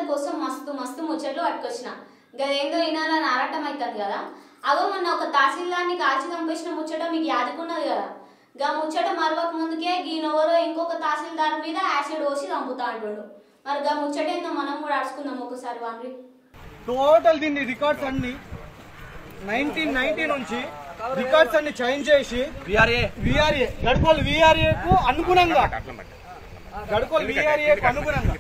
కోసం మస్తు మస్తు ముచ్చట్లు పట్టుకొచ్చిన గదేందో వినాలని ఆరాటం అవుతుంది కదా అగో మొన్న ఒక తహసీల్దార్ని కాల్చి చంపేసిన ముచ్చట మీకు యాదుకున్నది కదా గా ముచ్చట మరవక ముందుకే గీనెవరో ఇంకొక తహసీల్దార్ మీద యాసిడ్ పోసి చంపుతా అంటుండు మరి గా ముచ్చట ఏందో మనం కూడా అడుచుకుందాం ఒకసారి వాండ్రి టోటల్ దీన్ని రికార్డ్స్ అన్ని నైన్టీన్ నైన్టీ నుంచి రికార్డ్స్ అన్ని చేంజ్ చేసి విఆర్ఏ గడుకోలు విఆర్ఏ కు అనుగుణంగా గడుకోలు విఆర్ఏ కు అనుగుణంగా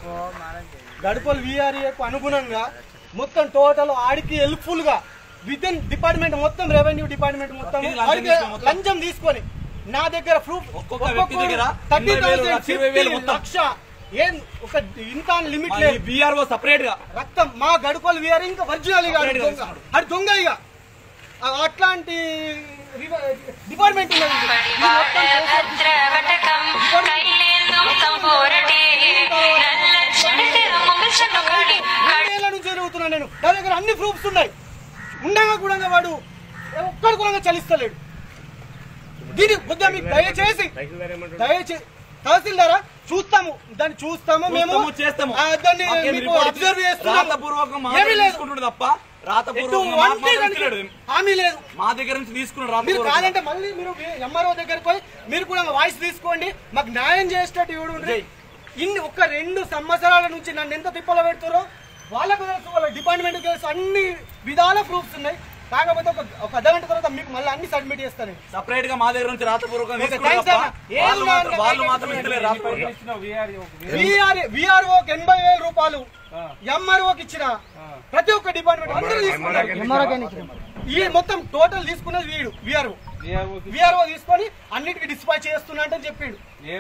గడుకోలు విఆర్ఏ కు అనుగుణంగా మొత్తం టోటల్ ఆడికి హెల్ప్ఫుల్ గా విత్ ఇన్ డిపార్ట్మెంట్ మొత్తం రెవెన్యూ డిపార్ట్మెంట్ మొత్తం ఇది లంచం ఆడికి తీసుకో మొత్తం. లంచం తీసుకొని నా దగ్గర ప్రూఫ్ ఒక్కొక్క వ్యక్తి దగ్గర థర్టీ ఎనభై వేలు, థౌసండ్ లక్ష ఇరవై వేలు మొత్తం. లక్ష ఏం ఒక ఇంత లిమిట్ లేదు బిఆర్ఓ సపరేట్ గా రక్తం మా గడుకోలు వీఆర్ ఇంకా ఒరిజినల్ ఇక అది దొంగ అది దొంగ ఇక ఆ- అట్లాంటి రివ- డిపార్ట్మెంట్ ఉన్నది ఇది. ఇది మొత్తం ഭദ്രവടകം കയ്യിലേന്തും തമ്പോരട്ടെ നല്ല ചെടുത്തിറ മുഖച്ചനുകാടി ఏళ్ళ నుంచి జరుగుతున్నా నేను నా దగ్గర అన్ని ప్రూఫ్స్ ఉన్నాయి ఉండగా కూడా వాడు ఒక్కడు కూడా చలిస్తలేడు దీని బుద్ధ మీకు దయచేసి దయచేసి తహసీల్దారా చూస్తాము దాన్ని చూస్తాము మేము చూస్తాము, చేస్తాము ఆ, దాన్ని మాకేం మీకు రిపోర్ట్ అబ్జర్వ్ చేస్తున్నాము రాతపూర్వకం మా ఏమీ దగ్గర లేదు తీసుకుంటున్నాడు తప్ప ఎటు రాతపూర్వకం మాకు వంటి మాత్రం దానికి ఇస్తలేడు. హామీ లేదు మా దగ్గర నుంచి తీసుకున్నాడు మీరు రాతపూర్వకం కాదంటే మళ్ళీ మీరు ఎంఆర్ఓ దగ్గరికి పోయి మీరు కూడా వాయిస్ తీసుకోండి మాకు న్యాయం చేసేటట్టు ఇవ్వడు ఉండ్రి. ఇన్ని ఒక రెండు సంవత్సరాల నుంచి నన్ను ఎంత తిప్పలు పెడుతారో వాళ్ళకు తెలుసు వాళ్ళ డిపార్ట్మెంట్ తెలుసు అన్ని విధాల ప్రూఫ్స్ ఉన్నాయి కాకపోతే ఒక ఒక అర్ధగంట తర్వాత మీకు మళ్ళీ అన్ని సబ్మిట్ చేస్తాను సపరేట్ గా మా దగ్గర నుంచి రాతపూర్వకం ఓకే, తీసుకున్నాడు థాంక్స్ తప్ప అన్న. ఏం వాళ్ళు మాత్రం లేదు, వాళ్ళు లేదు, మాత్రం లేదు, ఇస్తలేరు లేదు. రాతపూర్వకం విఆర్ఓ ఎనభై వేల రూపాయలు ఎంఆర్ఓకి ఇచ్చిన ప్రతి ఒక్క డిపార్ట్మెంట్ అందరూ తీసుకున్నారు ఈ మొత్తం టోటల్ తీసుకున్నది వీడు విఆర్ఓ విఆర్ఓ తీసుకొని అన్నిటికీ డిస్పాచ్ చేస్తున్నా అని చెప్పిండు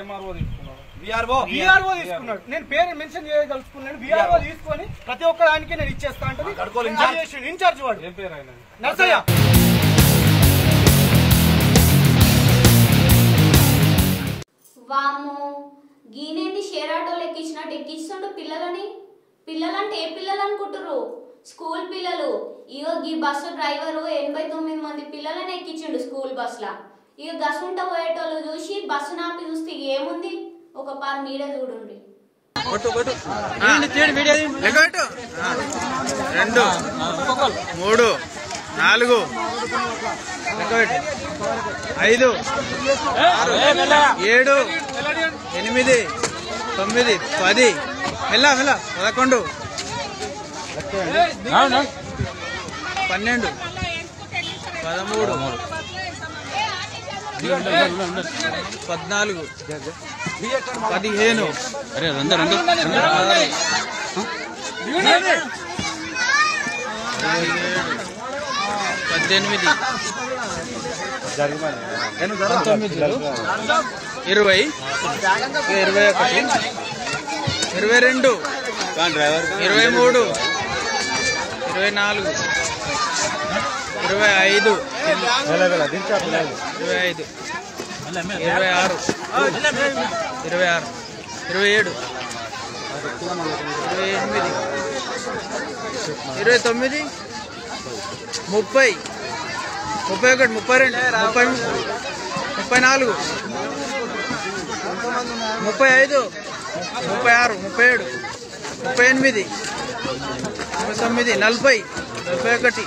బిఆర్ఓ విఆర్ఓ తీసుకున్నాడు నేను పేరు మెన్షన్ చేయదలుచుకున్నాను విఆర్ఓ తీసుకొని ప్రతి ఒక్క దానికి నేను ఇచ్చేస్తా అంటే కడుకోలు ఇన్ఛార్జ్. ఇన్ఛార్జ్ వాడు నర్సయ్య వాము గీనేంది షేర్ ఆటోలు ఎక్కించినట్టు ఎక్కిస్తుండు పిల్లలని పిల్లలంటే ఏ పిల్లలు అనుకుంటుర్రు స్కూల్ పిల్లలు ఇగో ఈ బస్సు డ్రైవరు ఎనభై తొమ్మిది మంది పిల్లలని ఎక్కించిండు స్కూల్ బస్సులా ఇక గసుంట పోయేటోళ్ళు చూసి బస్సు నాపి చూస్తే ఇక ఏముంది ఒక పారు మీరే చూడండి లెక్కపెట్టు. ఆ. రెండు మూడు నాలుగు లెక్కపెట్టు. ఐదు ఆరు ఏడు ఎనిమిది తొమ్మిది పది మెల్ల మెల్ల పదకొండు పన్నెండు పదమూడు పద్నాలుగు పదిహేను పద్దెనిమిది పంతొమ్మిది ఇరవై ఇరవై ఒకటి ఇరవై రెండు ఇరవై మూడు ఇరవై నాలుగు ఇరవై ఐదు ఇరవై ఐదు ఇరవై ఆరు ఇరవై ఆరు ఇరవై ఏడు ఇరవై ఎనిమిది ఇరవై తొమ్మిది ముప్పై ముప్పై ఒకటి ముప్పై రెండు ముప్పై ముప్పై నాలుగు ముప్పై ఐదు ముప్పై ఆరు ముప్పై ఏడు ముప్పై ఎనిమిది ముప్పై తొమ్మిది నలభై నలభై ఒకటి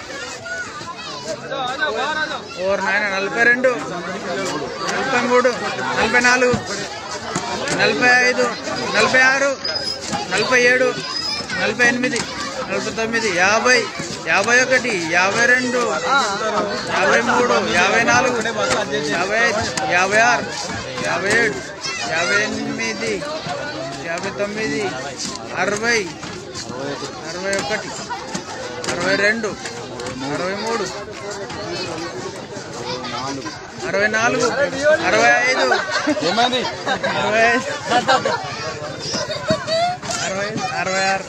ఓర్ నాయన నలభై రెండు నలభై మూడు నలభై నాలుగు నలభై ఐదు నలభై ఆరు నలభై ఏడు నలభై ఎనిమిది నలభై తొమ్మిది యాభై యాభై ఒకటి యాభై రెండు యాభై మూడు యాభై నాలుగు యాభై ఐదు యాభై ఆరు యాభై ఏడు యాభై ఎనిమిది యాభై తొమ్మిది అరవై అరవై ఒకటి అరవై రెండు అరవై మూడు అరవై నాలుగు అరవై ఐదు ఏమైంది అరవై ఐదు అరవై అరవై ఆరు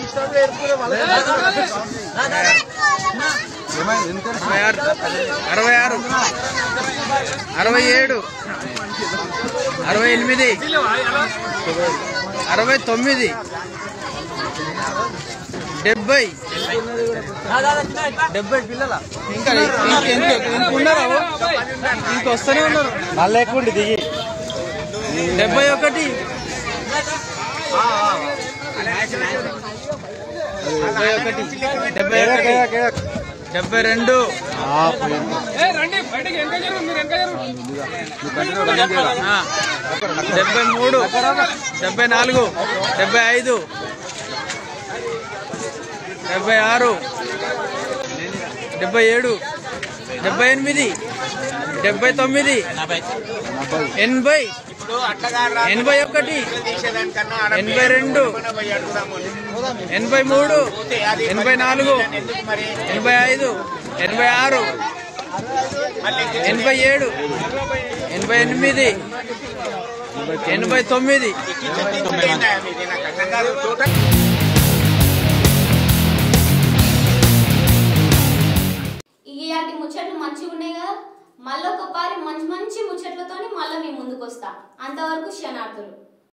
అరవై ఆరు అరవై ఆరు అరవై ఏడు అరవై ఎనిమిది అరవై తొమ్మిది డెబ్బై డెబ్బై పిల్లల ఇంకా ఇంకున్నారా ఇంకొస్తూనే ఉన్నారు మళ్ళీ ఎక్కువ దిగి డెబ్బై ఒకటి డెబ్బై ఒకటి డెబ్బై ఒకటి డెబ్బై రెండు ఆ, డెబ్బై మూడు డెబ్బై నాలుగు డెబ్బై ఐదు డెబ్బై ఆరు డెబ్బై ఏడు డెబ్బై ఎనిమిది డెబ్బై తొమ్మిది ఎనభై ఎనభై ఒకటి ఎనభై రెండు ఎనభై మూడు ఎనభై నాలుగు ఎనభై ఐదు ఎనభై ఆరు ఎనభై ఏడు ఎనభై ఎనిమిది ఎనభై తొమ్మిది ఇలాంటి ముచ్చట్లు మంచిగా ఉన్నాయి కదా మళ్ళీ ఒక పారి మంచి మంచి ముచ్చట్లతోని మళ్ళీ మీ ముందుకు వస్తా అంతవరకు క్షణార్థులు